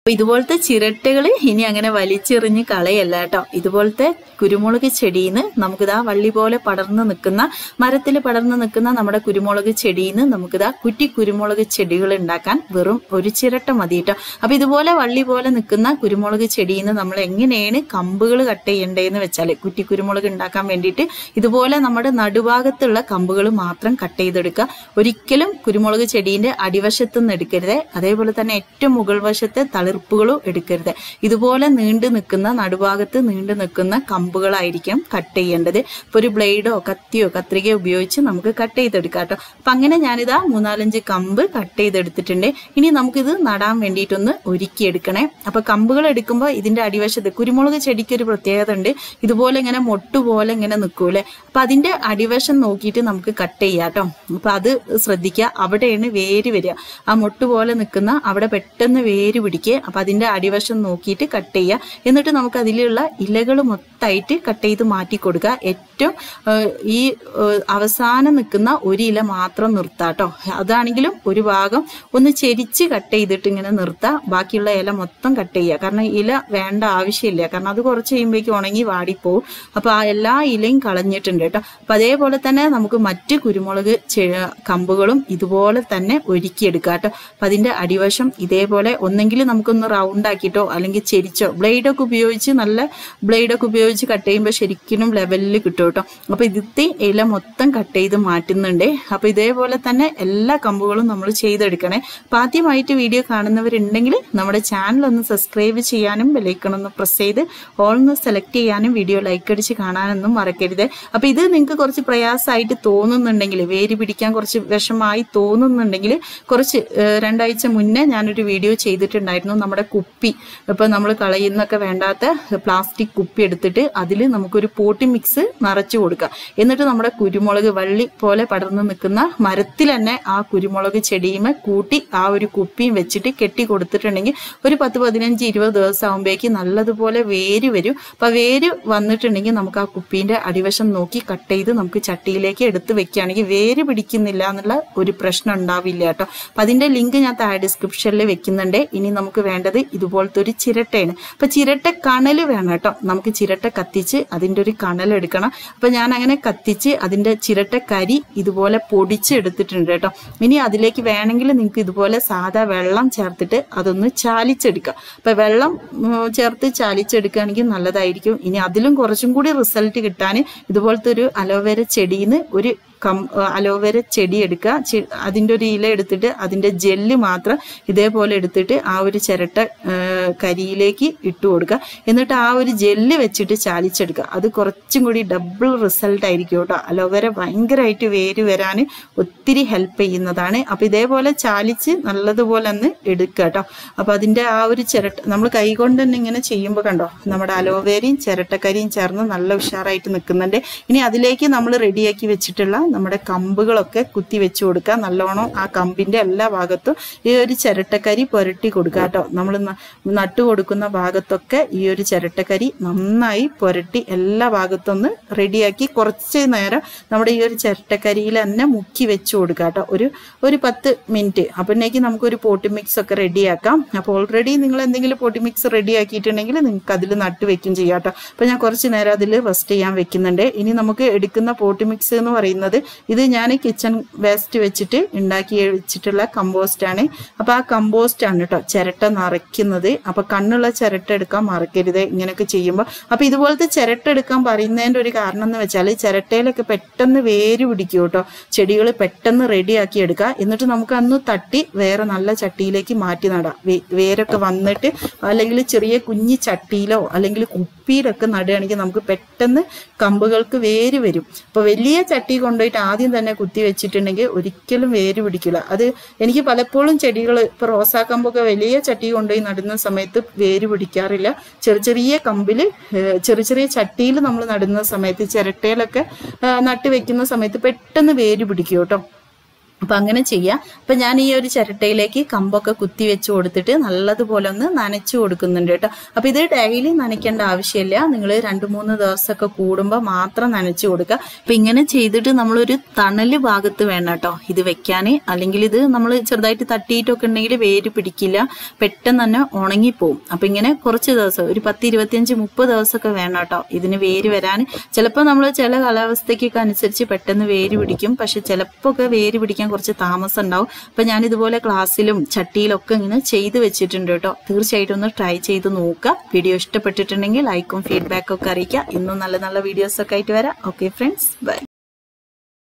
അപ്പൊ ഇതുപോലത്തെ ചിരട്ടകൾ ഇനി അങ്ങനെ വലിച്ചെറിഞ്ഞ് കളയല്ല കേട്ടോ ഇതുപോലത്തെ കുരുമുളക് ചെടിയിന്ന് നമുക്കിതാ വള്ളി പോലെ പടർന്നു നിൽക്കുന്ന മരത്തിൽ പടർന്നു നിൽക്കുന്ന നമ്മുടെ കുരുമുളക് ചെടിയിന്ന് നമുക്കിതാ കുറ്റി കുരുമുളക് ചെടികൾ ഉണ്ടാക്കാൻ വെറും ഒരു ചിരട്ട മതി കേട്ടോ അപ്പൊ ഇതുപോലെ വള്ളി പോലെ നിൽക്കുന്ന കുരുമുളക് ചെടിയിന്ന് നമ്മൾ എങ്ങനെയാണ് കമ്പുകൾ കട്ട് ചെയ്യേണ്ടതെന്ന് വെച്ചാൽ കുറ്റി കുരുമുളക് ഉണ്ടാക്കാൻ വേണ്ടിയിട്ട് ഇതുപോലെ നമ്മുടെ നടുഭാഗത്തുള്ള കമ്പുകൾ മാത്രം കട്ട് ചെയ്തെടുക്കുക ഒരിക്കലും കുരുമുളക് ചെടീന്റെ അടിവശത്ത് നിന്ന് എടുക്കരുത് അതേപോലെ തന്നെ ഏറ്റവും മുകൾ വശത്തെ തളിർപ്പുകളും എടുക്കരുത് ഇതുപോലെ നീണ്ടു നിൽക്കുന്ന നടുഭാഗത്ത് നീണ്ടു നിൽക്കുന്ന കമ്പുകളായിരിക്കും കട്ട് ചെയ്യേണ്ടത് ഇപ്പൊ ഒരു ബ്ലേഡോ കത്തിയോ കത്രികയോ ഉപയോഗിച്ച് നമുക്ക് കട്ട് ചെയ്തെടുക്കാം കേട്ടോ അപ്പൊ അങ്ങനെ ഞാനിതാ മൂന്നാലഞ്ച് കമ്പ് കട്ട് ചെയ്തെടുത്തിട്ടുണ്ട് ഇനി നമുക്കിത് നടാൻ വേണ്ടിയിട്ടൊന്ന് ഒരുക്കിയെടുക്കണേ അപ്പൊ കമ്പുകൾ എടുക്കുമ്പോൾ ഇതിന്റെ അടിവശത്ത് കുരുമുളക് ചെടിക്ക് ഒരു പ്രത്യേകത ഉണ്ട് ഇതുപോലെ ഇങ്ങനെ മൊട്ടുപോലെ ഇങ്ങനെ നിൽക്കൂലേ അപ്പൊ അതിന്റെ അടിവശം നോക്കിയിട്ട് നമുക്ക് കട്ട് ചെയ്യാം കേട്ടോ അപ്പൊ അത് ശ്രദ്ധിക്കുക അവിടെയാണ് വേര് വരിക ആ മൊട്ട് പോലെ നിൽക്കുന്ന അവിടെ പെട്ടെന്ന് വേര് പിടിക്കുക അപ്പൊ അതിന്റെ അടിവശം നോക്കിയിട്ട് കട്ട് ചെയ്യുക എന്നിട്ട് നമുക്ക് അതിലുള്ള ഇലകൾ മൊത്തമായിട്ട് കട്ട് ചെയ്ത് മാറ്റി കൊടുക്കുക ഏറ്റവും ഏഹ്, ഈ ഏഹ്, അവസാനം നിൽക്കുന്ന ഒരു ഇല മാത്രം നിർത്താം കേട്ടോ അതാണെങ്കിലും ഒരു ഭാഗം ഒന്ന് ചെരിച്ച് കട്ട് ചെയ്തിട്ട് ഇങ്ങനെ നിർത്താം ബാക്കിയുള്ള ഇല മൊത്തം കട്ട് ചെയ്യുക കാരണം ഇല വേണ്ട ആവശ്യമില്ല കാരണം അത് കുറച്ച് കഴിയുമ്പോഴേക്കും ഉണങ്ങി വാടിപ്പോവും അപ്പൊ ആ എല്ലാ ഇലയും കളഞ്ഞിട്ടുണ്ട് കേട്ടോ അപ്പൊ അതേപോലെ തന്നെ നമുക്ക് മറ്റ് കുരുമുളക് ചെ- കമ്പുകളും ഇതുപോലെ തന്നെ ഒരുക്കിയെടുക്കാം കേട്ടോ അപ്പൊ അതിന്റെ അടിവശം ഇതേപോലെ ഒന്നെങ്കിൽ നമുക്കൊന്ന് റൗണ്ട് ആക്കിയിട്ടോ അല്ലെങ്കിൽ ചെരിച്ചോ ബ്ലേഡൊക്കെ ഉപയോഗിച്ച് നല്ല ബ്ലേഡൊക്കെ ഉപയോഗിച്ച് കട്ട് ചെയ്യുമ്പോൾ ശരിക്കും ലെവലിൽ കിട്ടും കേട്ടോ അപ്പൊ ഇതിത്തെ ഇല മൊത്തം കട്ട് ചെയ്ത് മാറ്റുന്നുണ്ട് അപ്പൊ ഇതേപോലെ തന്നെ എല്ലാ കമ്പുകളും നമ്മൾ ചെയ്തെടുക്കണേ അപ്പൊ ആദ്യമായിട്ട് വീഡിയോ കാണുന്നവരുണ്ടെങ്കിൽ നമ്മുടെ ചാനൽ ഒന്ന് സബ്സ്ക്രൈബ് ചെയ്യാനും ബെലൈക്കൺ ഒന്ന് പ്രസ് ചെയ്ത് ഓൾ ഒന്ന് സെലക്ട് ചെയ്യാനും വീഡിയോ ലൈക്ക് അടിച്ച് കാണാനൊന്നും മറക്കരുത് അപ്പൊ ഇത് നിങ്ങൾക്ക് കുറച്ച് പ്രയാസമായിട്ട് തോന്നുന്നുണ്ടെങ്കിൽ വേര് പിടിക്കാൻ കുറച്ച് വിഷമായി തോന്നുന്നുണ്ടെങ്കിൽ കുറച്ച് ഏഹ്, രണ്ടാഴ്ച മുന്നേ ഞാനൊരു വീഡിയോ ചെയ്തിട്ടുണ്ടായിരുന്നു നമ്മുടെ കുപ്പി ഇപ്പൊ നമ്മൾ കളയുന്നൊക്കെ വേണ്ടാത്ത പ്ലാസ്റ്റിക് കുപ്പി എടുത്തിട്ട് അതിൽ നമുക്കൊരു പോട്ടി മിക്സ് നിറച്ചു കൊടുക്കുക എന്നിട്ട് നമ്മുടെ കുരുമുളക് വള്ളി പോലെ പടർന്നു നിൽക്കുന്ന മരത്തിൽ തന്നെ ആ കുരുമുളക് ചെടിയുമേ കൂട്ടി ആ ഒരു കുപ്പിയും വെച്ചിട്ട് കെട്ടി കൊടുത്തിട്ടുണ്ടെങ്കിൽ ഒരു പത്ത് പതിനഞ്ച് ഇരുപത് ദിവസം ആകുമ്പോഴേക്ക് നല്ലതുപോലെ വേര് വരും അപ്പൊ വേര് വന്നിട്ടുണ്ടെങ്കിൽ നമുക്ക് ആ കുപ്പീന്റെ അടിവശം നോക്കി കട്ട് ചെയ്ത് നമുക്ക് ചട്ടിയിലേക്ക് എടുത്ത് വെക്കുകയാണെങ്കിൽ വേര് പിടിക്കുന്നില്ല എന്നുള്ള ഒരു പ്രശ്നം ഉണ്ടാവില്ല കേട്ടോ അപ്പൊ അതിന്റെ ലിങ്ക് ഞാൻ താഴെ ഡിസ്ക്രിപ്ഷനിൽ വെക്കുന്നുണ്ട് ഇനി നമുക്ക് വേണ്ടത് ഇതുപോലത്തെ ഒരു ചിരട്ടയാണ് അപ്പൊ ചിരട്ട കണല് വേണം കേട്ടോ നമുക്ക് ചിരട്ട കത്തിച്ച് അതിന്റെ ഒരു കണൽ എടുക്കണം അപ്പൊ ഞാൻ അങ്ങനെ കത്തിച്ച് അതിന്റെ ചിരട്ട കരി ഇതുപോലെ പൊടിച്ച് എടുത്തിട്ടുണ്ട് കേട്ടോ ഇനി അതിലേക്ക് വേണമെങ്കിൽ നിങ്ങൾക്ക് ഇതുപോലെ സാധാ വെള്ളം ചേർത്തിട്ട് അതൊന്ന് ചാലിച്ചെടുക്കാം അപ്പൊ വെള്ളം ഉം, ചേർത്ത് ചാലിച്ചെടുക്കുകയാണെങ്കിൽ നല്ലതായിരിക്കും ഇനി അതിലും കുറച്ചും കൂടി റിസൾട്ട് കിട്ടാൻ ഇതുപോലത്തെ ഒരു അലോവേര ചെടിയിൽ ഒരു കം അലോവേര ചെടി എടുക്കുക ചെ- അതിൻ്റെ ഒരു ഇല എടുത്തിട്ട് അതിൻ്റെ ജെല്ല് മാത്രം ഇതേപോലെ എടുത്തിട്ട് ആ ഒരു ചിരട്ട ആ, കരിയിലേക്ക് ഇട്ട് കൊടുക്കുക എന്നിട്ട് ആ ഒരു ജെല്ല് വെച്ചിട്ട് ചാലിച്ചെടുക്കുക അത് കുറച്ചും കൂടി ഡബിൾ റിസൾട്ട് ആയിരിക്കും കേട്ടോ അലോവേര ഭയങ്കരമായിട്ട് വേര് വരാൻ ഒത്തിരി ഹെൽപ്പ് ചെയ്യുന്നതാണ് അപ്പം ഇതേപോലെ ചാലിച്ച് നല്ലതുപോലെ ഒന്ന് എടുക്കുക കേട്ടോ അപ്പം അതിൻ്റെ ആ ഒരു ചിരട്ട നമ്മൾ കൈകൊണ്ട് തന്നെ ഇങ്ങനെ ചെയ്യുമ്പോൾ കണ്ടോ നമ്മുടെ അലോവേരയും ചിരട്ടക്കരിയും ചേർന്ന് നല്ല ഉഷാറായിട്ട് നിൽക്കുന്നുണ്ട് ഇനി അതിലേക്ക് നമ്മൾ റെഡിയാക്കി വെച്ചിട്ടുള്ള നമ്മുടെ കമ്പുകളൊക്കെ കുത്തി വെച്ച് കൊടുക്കുക നല്ലോണം ആ കമ്പിന്റെ എല്ലാ ഭാഗത്തും ഈ ഒരു ചിരട്ടക്കരി പുരട്ടി കൊടുക്കുക കേട്ടോ നമ്മൾ നട്ടു കൊടുക്കുന്ന ഭാഗത്തൊക്കെ ഈ ഒരു ചിരട്ടക്കരി നന്നായി പുരട്ടി എല്ലാ ഭാഗത്തും ഒന്ന് റെഡിയാക്കി കുറച്ച് നേരം നമ്മുടെ ഈ ഒരു ചിരട്ടക്കരിയിൽ തന്നെ മുക്കി വെച്ച് കൊടുക്കുക കേട്ടോ ഒരു ഒരു പത്ത് മിനിറ്റ് അപ്പോഴേക്ക് നമുക്കൊരു പോട്ടി മിക്സ് ഒക്കെ റെഡിയാക്കാം അപ്പോൾ ഓൾറെഡി നിങ്ങൾ എന്തെങ്കിലും പോട്ടി മിക്സ് റെഡി ആക്കിയിട്ടുണ്ടെങ്കിൽ നിങ്ങൾക്ക് അതിൽ നട്ട് വെക്കും ചെയ്യാം കേട്ടോ അപ്പോൾ ഞാൻ കുറച്ച് നേരം അതിൽ റെസ്റ്റ് ചെയ്യാൻ വെക്കുന്നുണ്ട് ഇനി നമുക്ക് എടുക്കുന്ന പോട്ടി മിക്സ് എന്ന് പറയുന്നത് ഇത് ഞാൻ കിച്ചൺ വേസ്റ്റ് വെച്ചിട്ട് ഉണ്ടാക്കി വെച്ചിട്ടുള്ള കമ്പോസ്റ്റ് ആണ് അപ്പോൾ ആ കമ്പോസ്റ്റ് ആണ് കേട്ടോ ചിരട്ട നിറയ്ക്കുന്നത് അപ്പോൾ കണ്ണുള്ള ചിരട്ട എടുക്കാൻ മറക്കരുത് ഇങ്ങനെയൊക്കെ ചെയ്യുമ്പോൾ അപ്പോൾ ഇതുപോലത്തെ ചിരട്ട എടുക്കാൻ പറയുന്നതിൻ്റെ ഒരു കാരണം എന്ന് വെച്ചാൽ ചിരട്ടയിലൊക്കെ പെട്ടെന്ന് വേര് പിടിക്കും കേട്ടോ ചെടികൾ പെട്ടെന്ന് റെഡിയാക്കി എടുക്കുക എന്നിട്ട് നമുക്ക് അന്ന് തട്ടി വേറെ നല്ല ചട്ടിയിലേക്ക് മാറ്റി നടാം വേ- വേരൊക്കെ വന്നിട്ട് അല്ലെങ്കിൽ ചെറിയ കുഞ്ഞി ചട്ടിയിലോ അല്ലെങ്കിൽ കുപ്പിയിലൊക്കെ നടുകയാണെങ്കിൽ നമുക്ക് പെട്ടെന്ന് കമ്പുകൾക്ക് വേര് വരും അപ്പോൾ വലിയ ചട്ടി കൊണ്ടുപോയിട്ട് ആദ്യം തന്നെ കുത്തി വെച്ചിട്ടുണ്ടെങ്കിൽ ഒരിക്കലും വേര് പിടിക്കില്ല അത് എനിക്ക് പലപ്പോഴും ചെടികൾ ഇപ്പോൾ റോസാ കമ്പൊക്കെ വലിയ ചട്ടി കൊണ്ടുപോയി നടുന്ന സമയത്ത് വേര് പിടിക്കാറില്ല ചെറിയ ചെറിയ കമ്പിൽ ചെറിയ ചെറിയ ചട്ടിയിൽ നമ്മൾ നടുന്ന സമയത്ത് ചിരട്ടയിലൊക്കെ ആ, നട്ട് വെക്കുന്ന സമയത്ത് പെട്ടെന്ന് വേര് പിടിക്കും കേട്ടോ അപ്പം അങ്ങനെ ചെയ്യാം അപ്പം ഞാൻ ഈ ഒരു ചിരട്ടയിലേക്ക് കമ്പൊക്കെ കുത്തി വെച്ച് കൊടുത്തിട്ട് നല്ലതുപോലെ ഒന്ന് നനച്ചു കൊടുക്കുന്നുണ്ട് കേട്ടോ അപ്പം ഇത് ഡെയിലി നനയ്ക്കേണ്ട ആവശ്യമില്ല നിങ്ങൾ രണ്ട് മൂന്ന് ദിവസമൊക്കെ കൂടുമ്പോൾ മാത്രം നനച്ചു കൊടുക്കുക അപ്പം ഇങ്ങനെ ചെയ്തിട്ട് നമ്മളൊരു തണല് ഭാഗത്ത് വേണം കേട്ടോ ഇത് വെക്കാൻ അല്ലെങ്കിൽ ഇത് നമ്മൾ ചെറുതായിട്ട് തട്ടിയിട്ടൊക്കെ ഉണ്ടെങ്കിൽ വേര് പിടിക്കില്ല പെട്ടെന്ന് തന്നെ ഉണങ്ങിപ്പോവും അപ്പം ഇങ്ങനെ കുറച്ച് ദിവസം ഒരു പത്ത് ഇരുപത്തിയഞ്ച് മുപ്പത് ദിവസമൊക്കെ വേണം കേട്ടോ ഇതിന് വേര് വരാൻ ചിലപ്പോൾ നമ്മൾ ചില കാലാവസ്ഥയ്ക്കൊക്കെ അനുസരിച്ച് പെട്ടെന്ന് വേര് പിടിക്കും പക്ഷെ ചിലപ്പോൾ ഒക്കെ വേര് പിടിക്കാൻ കുറച്ച് താമസം ഉണ്ടാവും അപ്പം ഞാൻ ഇതുപോലെ ക്ലാസ്സിലും ചട്ടിയിലൊക്കെ ഇങ്ങനെ ചെയ്ത് വെച്ചിട്ടുണ്ട് കേട്ടോ തീർച്ചയായിട്ടും ഒന്ന് ട്രൈ ചെയ്ത് നോക്കുക വീഡിയോ ഇഷ്ടപ്പെട്ടിട്ടുണ്ടെങ്കിൽ ലൈക്കും ഫീഡ്ബാക്കും ഒക്കെ അറിയിക്കുക ഇന്നും നല്ല നല്ല വീഡിയോസ് ഒക്കെ ആയിട്ട് വരാം ഓക്കെ ഫ്രണ്ട്സ് ബൈ